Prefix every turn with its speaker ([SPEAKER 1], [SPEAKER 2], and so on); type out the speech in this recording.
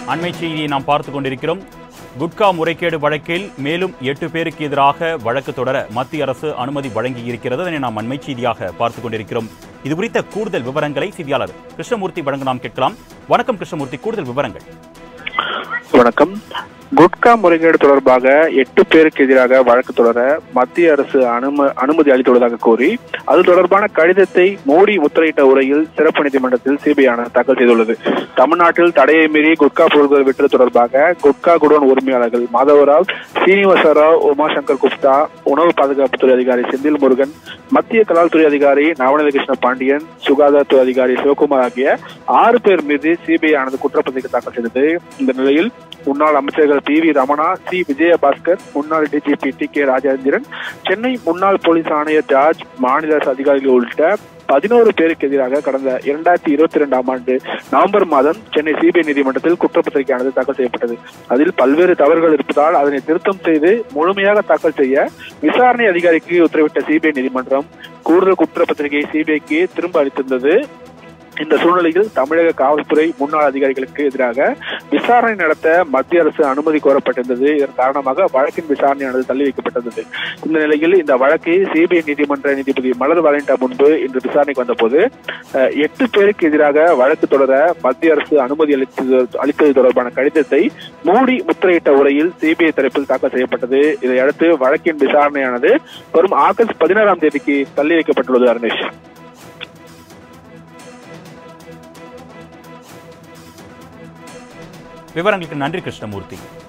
[SPEAKER 1] அண்மை செய்தியை நாம் பார்த்து கொண்டிருக்கிறோம் குட்கா முறைகேடு வழக்கில் மேலும் எட்டு பேருக்கு எதிராக வழக்கு தொடர மத்திய அரசு அனுமதி வழங்கியிருக்கிறது அதனை நாம் அண்மை செய்தியாக பார்த்து கொண்டிருக்கிறோம் இது குறித்த கூடுதல் விவரங்களை செய்தியாளர் கிருஷ்ணமூர்த்தி வழங்க நாம் கேட்கலாம் வணக்கம் கிருஷ்ணமூர்த்தி கூடுதல் விவரங்கள்
[SPEAKER 2] வணக்கம் குட்கா முறைகேடு தொடர்பாக எட்டு பேருக்கு எதிராக வழக்கு தொடர மத்திய அரசு அனும அனுமதி அளித்துள்ளதாக கூறி அது தொடர்பான கடிதத்தை மோடி உத்தரவிட்ட உரையில் சிறப்பு நீதிமன்றத்தில் சிபிஐ ஆணையம் தாக்கல் செய்துள்ளது தமிழ்நாட்டில் தடையை மீறி குட்கா பொருட்கள் விற்றது தொடர்பாக குட்கா குடோன் உரிமையாளர்கள் மாதவராவ் சீனிவாசராவ் உமாசங்கர் குப்தா உணவு பாதுகாப்புத்துறை அதிகாரி செந்தில் முருகன் மத்திய கலால்துறை அதிகாரி நவநீத கிருஷ்ண பாண்டியன் சுகாதாரத்துறை அதிகாரி சிவகுமார் ஆகிய ஆறு பேர் மீது சிபிஐ ஆனது குற்றப்பத்திரிகை தாக்கல் செய்தது இந்த நிலையில் முன்னாள் அமைச்சர்கள் P V Ramana C Vijayabaskar முன்னாள் DGP T K Rajendran Chennai முன்னாள் போலீஸ் ஆணையர் ஜார்ஜ் மாநில அரசு அதிகாரிகள் உள்ளிட்ட பதினோரு பேருக்கு எதிராக கடந்த இரண்டாயிரத்தி இருபத்தி ரெண்டாம் ஆண்டு நவம்பர் மாதம் சென்னை சிபிஐ நீதிமன்றத்தில் குற்றப்பத்திரிகையானது தாக்கல் செய்யப்பட்டது அதில் பல்வேறு தவறுகள் இருப்பதால் அதனை திருத்தம் செய்து முழுமையாக தாக்கல் செய்ய விசாரணை அதிகாரிக்கு உத்தரவிட்ட சிபிஐ நீதிமன்றம் கூடுதல் குற்றப்பத்திரிகையை சிபிஐக்கு திரும்ப அளித்திருந்தது இந்த சூழ்நிலையில் தமிழக காவல்துறை முன்னாள் அதிகாரிகளுக்கு எதிராக விசாரணை நடத்த மத்திய அரசு அனுமதி கோரப்பட்டிருந்தது இதன் காரணமாக வழக்கின் விசாரணையானது தள்ளி வைக்கப்பட்டிருந்தது இந்த நிலையில் இந்த வழக்கை சிபிஐ நீதிமன்ற நீதிபதி மலர் வாலிண்டா முன்பு இன்று விசாரணைக்கு வந்தபோது அஹ், எட்டு பேருக்கு எதிராக வழக்கு தொடர மத்திய அரசு அனுமதி அளித்தது அளித்தது தொடர்பான கடிதத்தை மூடி முத்திரையிட்ட உரையில் சிபிஐ தரப்பில் தாக்கல் செய்யப்பட்டது இதையடுத்து வழக்கின் விசாரணையானது வரும் ஆகஸ்ட் பதினாறாம் தேதிக்கு தள்ளி வைக்கப்பட்டுள்ளது அருணேஷ்
[SPEAKER 1] விவரங்களுக்கு நன்றி கிருஷ்ணமூர்த்தி